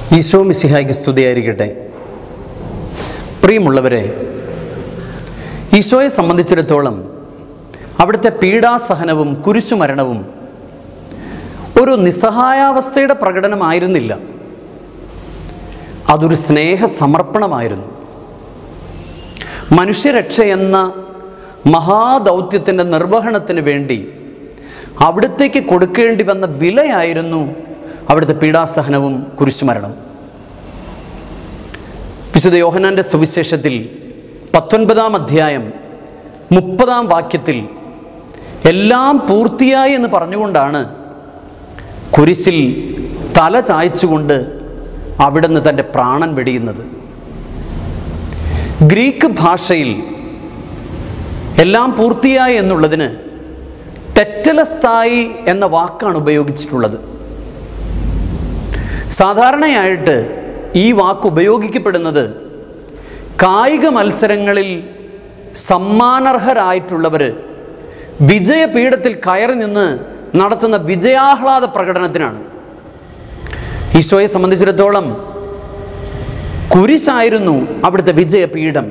ഈശോ മിശിഹായ്ക്ക് സ്തുതിയായിരിക്കട്ടെ പ്രിയമുള്ളവരെ ഈശോയെ സംബന്ധിച്ചിടത്തോളം അവിടുത്തെ പീഡാസഹനവും കുരിശുമരണവും ഒരു നിസ്സഹായാവസ്ഥയുടെ പ്രകടനമായിരുന്നില്ല അതൊരു സ്നേഹ സമർപ്പണമായിരുന്നു മനുഷ്യരക്ഷ എന്ന മഹാദൗത്യത്തിൻ്റെ നിർവഹണത്തിന് വേണ്ടി അവിടത്തേക്ക് കൊടുക്കേണ്ടി വന്ന വിലയായിരുന്നു അവിടുത്തെ പീഡാസഹനവും കുരിശുമരണവും വിശുദ്ധ യോഹനാന്റെ സുവിശേഷത്തിൽ പത്തൊൻപതാം അധ്യായം മുപ്പതാം വാക്യത്തിൽ എല്ലാം പൂർത്തിയായി എന്ന് പറഞ്ഞുകൊണ്ടാണ് കുരിശിൽ തല ചായ്ച്ചുകൊണ്ട് അവിടുന്ന് തൻ്റെ പ്രാണൻ വെടിയുന്നത് ഗ്രീക്ക് ഭാഷയിൽ എല്ലാം പൂർത്തിയായി എന്നുള്ളതിന് തെറ്റലസ്ഥായി എന്ന വാക്കാണ് ഉപയോഗിച്ചിട്ടുള്ളത് സാധാരണയായിട്ട് ഈ വാക്ക് ഉപയോഗിക്കപ്പെടുന്നത് കായിക മത്സരങ്ങളിൽ സമ്മാനർഹരായിട്ടുള്ളവർ വിജയപീഠത്തിൽ കയറി നിന്ന് നടത്തുന്ന വിജയാഹ്ലാദ പ്രകടനത്തിനാണ് ഈശോയെ സംബന്ധിച്ചിടത്തോളം കുരിശായിരുന്നു അവിടുത്തെ വിജയപീഠം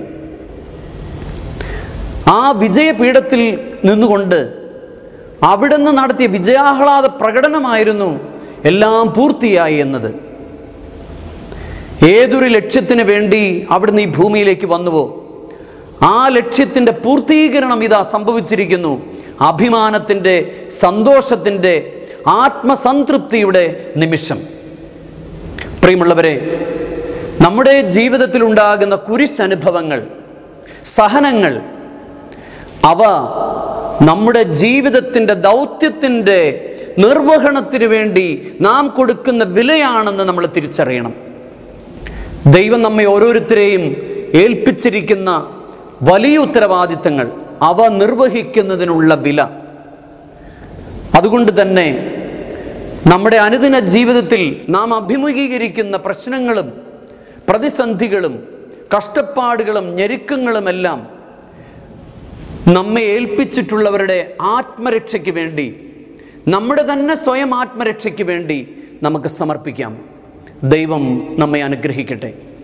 ആ വിജയപീഠത്തിൽ നിന്നുകൊണ്ട് അവിടുന്ന് നടത്തിയ വിജയാഹ്ലാദ പ്രകടനമായിരുന്നു എല്ലാം പൂർത്തിയായി എന്നത് ഏതൊരു ലക്ഷ്യത്തിന് വേണ്ടി അവിടുന്ന് ഈ ഭൂമിയിലേക്ക് വന്നുവോ ആ ലക്ഷ്യത്തിൻ്റെ പൂർത്തീകരണം ഇതാ സംഭവിച്ചിരിക്കുന്നു അഭിമാനത്തിൻ്റെ സന്തോഷത്തിൻ്റെ ആത്മസംതൃപ്തിയുടെ നിമിഷം പ്രിയമുള്ളവരെ നമ്മുടെ ജീവിതത്തിലുണ്ടാകുന്ന കുരിശനുഭവങ്ങൾ സഹനങ്ങൾ അവ നമ്മുടെ ജീവിതത്തിൻ്റെ ദൗത്യത്തിൻ്റെ നിർവഹണത്തിന് വേണ്ടി നാം കൊടുക്കുന്ന വിലയാണെന്ന് നമ്മൾ തിരിച്ചറിയണം ദൈവം നമ്മെ ഓരോരുത്തരെയും ഏൽപ്പിച്ചിരിക്കുന്ന വലിയ ഉത്തരവാദിത്തങ്ങൾ അവ നിർവഹിക്കുന്നതിനുള്ള വില അതുകൊണ്ട് തന്നെ നമ്മുടെ അനുദിന ജീവിതത്തിൽ നാം അഭിമുഖീകരിക്കുന്ന പ്രശ്നങ്ങളും പ്രതിസന്ധികളും കഷ്ടപ്പാടുകളും ഞെരുക്കങ്ങളുമെല്ലാം നമ്മെ ഏൽപ്പിച്ചിട്ടുള്ളവരുടെ ആത്മരക്ഷയ്ക്ക് വേണ്ടി നമ്മുടെ തന്നെ സ്വയം ആത്മരക്ഷയ്ക്ക് വേണ്ടി നമുക്ക് സമർപ്പിക്കാം ദൈവം നമ്മെ അനുഗ്രഹിക്കട്ടെ